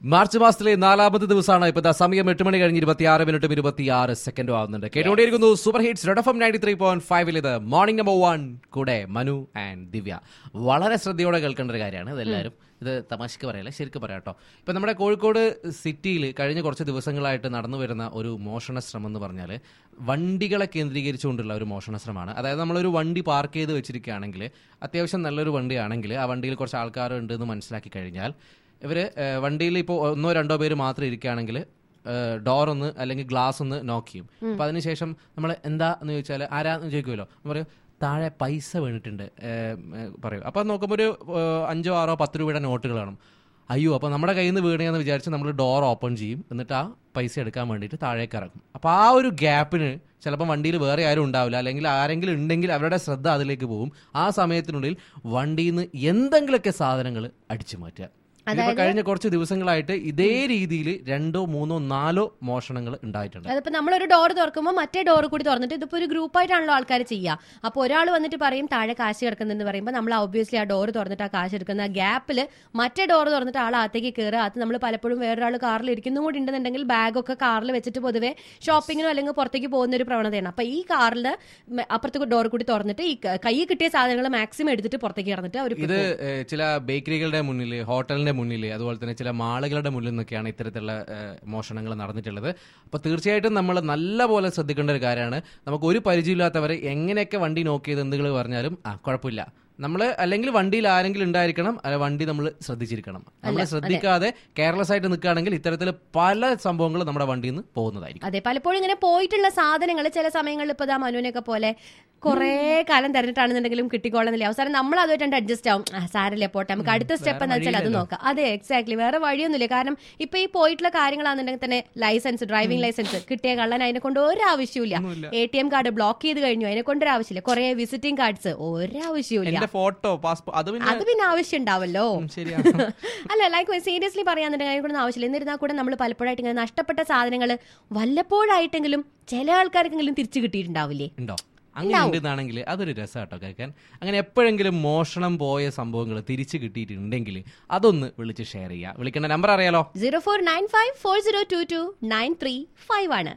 March മാസത്തിലെ നാലാമത്തെ ദിവസമാണ് ഇപ്പൊ ദാ സമയം എട്ട് മണി കഴിഞ്ഞ് ഇരുപത്തിയാറ് മിനിറ്റും ഇരുപത്തിയാറ് സെക്കൻഡും ആവുന്നുണ്ട് കേട്ടുകൊണ്ടിരിക്കുന്നു super hits red F M ninety three point ഫൈവിൽ ഇത് മോർണിംഗ് നമ്പർ വൺ കൂടെ മനു ആൻഡ് ദിവ്യ വളരെ ശ്രദ്ധയോടെ കേൾക്കേണ്ട ഒരു കാര്യമാണ് ഇതെല്ലാവരും ഇത് തമാശക്ക് പറയല്ല ശരിക്കും പറയാം കേട്ടോ ഇപ്പൊ നമ്മുടെ കോഴിക്കോട് സിറ്റിയിൽ കഴിഞ്ഞ കുറച്ച് ദിവസങ്ങളായിട്ട് നടന്നു വരുന്ന ഒരു മോഷണ ശ്രമം എന്ന് പറഞ്ഞാൽ വണ്ടികളെ കേന്ദ്രീകരിച്ചുകൊണ്ടുള്ള ഒരു മോഷണ ശ്രമമാണ് അതായത് നമ്മളൊരു വണ്ടി പാർക്ക് ചെയ്ത് വെച്ചിരിക്കുകയാണെങ്കിൽ അത്യാവശ്യം നല്ലൊരു വണ്ടിയാണെങ്കിൽ ആ വണ്ടിയിൽ കുറച്ച് ആൾക്കാരുണ്ട് എന്ന് മനസ്സിലാക്കി കഴിഞ്ഞാൽ ഇവർ വണ്ടിയിൽ ഇപ്പോൾ ഒന്നോ രണ്ടോ പേര് മാത്രം ഇരിക്കുകയാണെങ്കിൽ ഡോർ ഒന്ന് അല്ലെങ്കിൽ ഗ്ലാസ് ഒന്ന് നോക്ക് ചെയ്യും അപ്പൊ അതിനുശേഷം നമ്മൾ എന്താ എന്ന് ചോദിച്ചാൽ ആരാന്ന് ചോദിക്കുമല്ലോ പറയും താഴെ പൈസ വീണിട്ടുണ്ട് ഏഹ്, ഏഹ്, പറയും അപ്പൊ നോക്കുമ്പോൾ ഒരു ഏഹ്, അഞ്ചോ ആറോ പത്ത് രൂപയുടെ നോട്ടുകൾ കാണും അയ്യോ അപ്പോൾ നമ്മുടെ കയ്യിൽ നിന്ന് വീണേന്ന് വിചാരിച്ച് നമ്മൾ ഡോർ ഓപ്പൺ ചെയ്യും എന്നിട്ട് ആ പൈസ എടുക്കാൻ വേണ്ടിയിട്ട് താഴേക്ക് ഇറങ്ങും അപ്പോൾ ആ ഒരു ഗ്യാപ്പിന് ചിലപ്പോൾ വണ്ടിയിൽ വേറെ ആരും ഉണ്ടാവില്ല അല്ലെങ്കിൽ ആരെങ്കിലും ഉണ്ടെങ്കിൽ അവരുടെ ശ്രദ്ധ അതിലേക്ക് പോകും ആ സമയത്തിനുള്ളിൽ വണ്ടിയിൽ നിന്ന് എന്തെങ്കിലുമൊക്കെ സാധനങ്ങൾ അടിച്ചു മാറ്റുക ഇതിപ്പോ കഴിഞ്ഞ കുറച്ച് ദിവസങ്ങളായിട്ട് ഇതേ രീതിയിൽ രണ്ടോ മൂന്നോ നാലോ മോഷണങ്ങൾ ഉണ്ടായിട്ടുണ്ട് അതിപ്പോ നമ്മളൊരു ഡോർ തുറക്കുമ്പോൾ മറ്റേ ഡോർ കൂടി തുറന്നിട്ട് ഇതിപ്പോ ഒരു ഗ്രൂപ്പായിട്ടാണല്ലോ ആൾക്കാർ ചെയ്യുക അപ്പോൾ ഒരാൾ വന്നിട്ട് പറയും താഴെ കാശ് കിടക്കുന്നെന്ന് പറയുമ്പോൾ നമ്മൾ ഒബ്വിയസ്ലി ആ ഡോർ തുറന്നിട്ട് ആ കാശ് എടുക്കുന്ന ആ ഗ്യാപ്പിൽ മറ്റേ ഡോർ തുറന്നിട്ട് ആൾ അകത്തേക്ക് കയറുക അത് നമ്മൾ പലപ്പോഴും വേറൊരാൾ കാറിൽ ഇരിക്കുന്നതും കൂടി ഉണ്ടെന്നുണ്ടെങ്കിൽ ബാഗൊക്കെ കാറിൽ വെച്ചിട്ട് പൊതുവെ ഷോപ്പിങ്ങിനോ അല്ലെങ്കിൽ പുറത്തേക്ക് പോകുന്ന ഒരു പ്രവണതയാണ് അപ്പൊ ഈ കാറിൽ അപ്പുറത്തെ ഡോർ കൂടി തുറന്നിട്ട് ഈ ക- കൈ കിട്ടിയ സാധനങ്ങൾ മാക്സിമം എടുത്തിട്ട് പുറത്തേക്ക് ഇറന്നിട്ട് അവർ ഇത് ഏഹ്, ചില ബേക്കറികളുടെ മുന്നിൽ ഹോട്ടലിന്റെ മുന്നിൽ അതുപോലെ തന്നെ ചില മാളുകളുടെ മുന്നിൽ നിന്നൊക്കെയാണ് ഇത്തരത്തിലുള്ള മോഷണങ്ങൾ നടന്നിട്ടുള്ളത് അപ്പോൾ തീർച്ചയായിട്ടും നമ്മൾ നല്ല പോലെ ശ്രദ്ധിക്കേണ്ട ഒരു കാര്യമാണ് നമുക്ക് ഒരു പരിചയമില്ലാത്തവരെ എങ്ങനെയൊക്കെ വണ്ടി നോക്കി ചെയ്ത് എന്തുകൾ പറഞ്ഞാലും ആ കുഴപ്പമില്ല നമ്മൾ അല്ലെങ്കിൽ വണ്ടിയിൽ ആരെങ്കിലും ഉണ്ടായിരിക്കണം അല്ല വണ്ടി നമ്മൾ ശ്രദ്ധിച്ചിരിക്കണം നമ്മൾ ശ്രദ്ധിക്കാതെ കെയർലെസ് ആയിട്ട് നിൽക്കുകയാണെങ്കിൽ ഇത്തരത്തിൽ പല സംഭവങ്ങളും നമ്മുടെ വണ്ടിയിൽ നിന്ന് പോകുന്നതായിരിക്കും അതെ പലപ്പോഴും ഇങ്ങനെ പോയിട്ടുള്ള സാധനങ്ങൾ ചില സമയങ്ങളിൽ ഇപ്പൊ ദാ മനുവിനെയൊക്കെ പോലെ കുറെ കാലം തെരഞ്ഞിട്ടാണെന്നുണ്ടെങ്കിലും കിട്ടിക്കോളുന്നില്ല അവസാനം നമ്മൾ അതുമായിട്ട് അഡ്ജസ്റ്റ് ആവും ആ സാരല്ലേ പോട്ടെ നമുക്ക് അടുത്ത സ്റ്റെപ്പ് എന്താ വെച്ചാൽ അത് നോക്കാം അതെ എക്സാക്ട്ലി വേറെ വഴിയൊന്നുമില്ല കാരണം ഇപ്പൊ ഈ പോയിട്ടുള്ള കാര്യങ്ങളാണെന്നുണ്ടെങ്കിൽ തന്നെ ലൈസൻസ് ഡ്രൈവിംഗ് ലൈസൻസ് കിട്ടിയ കള്ളൻ അതിനെ കൊണ്ട് ഒരാവശ്യമില്ല A T M card block ചെയ്ത് കഴിഞ്ഞു അതിനെ കൊണ്ട് ഒരാവശ്യമില്ല കുറെ വിസിറ്റിംഗ് കാർഡ്സ് ഒരാവശ്യമില്ല എന്റെ ഫോട്ടോ പാസ്പോർട്ട് അത് പിന്നെ അത് പിന്നെ ആവശ്യം ഉണ്ടാവല്ലോ ശരിയാണ് അല്ല ലൈക്ക് സീരിയസ്ലി പറയാന്നുണ്ടെങ്കിൽ അതിനൊന്നും ആവശ്യമില്ല എന്നിരുന്നാൽ കൂടെ നമ്മൾ പലപ്പോഴായിട്ട് ഇങ്ങനെ നഷ്ടപ്പെട്ട സാധനങ്ങൾ വല്ലപ്പോഴായിട്ടെങ്കിലും ചില ആൾക്കാർക്കെങ്കിലും തിരിച്ചു കിട്ടിയിട്ടുണ്ടാവില്ലേ ഉണ്ടോ അങ്ങനെ ഉണ്ടെന്നാണെങ്കിൽ അതൊരു രസമാട്ടോ കേൾക്കാൻ അങ്ങനെ എപ്പോഴെങ്കിലും മോഷണം പോയ സംഭവങ്ങൾ തിരിച്ചു കിട്ടിയിട്ടുണ്ടെങ്കിൽ അതൊന്ന് വിളിച്ച് ഷെയർ ചെയ്യുക വിളിക്കേണ്ട നമ്പർ അറിയാലോ zero four nine five four zero two two nine three five ആണ്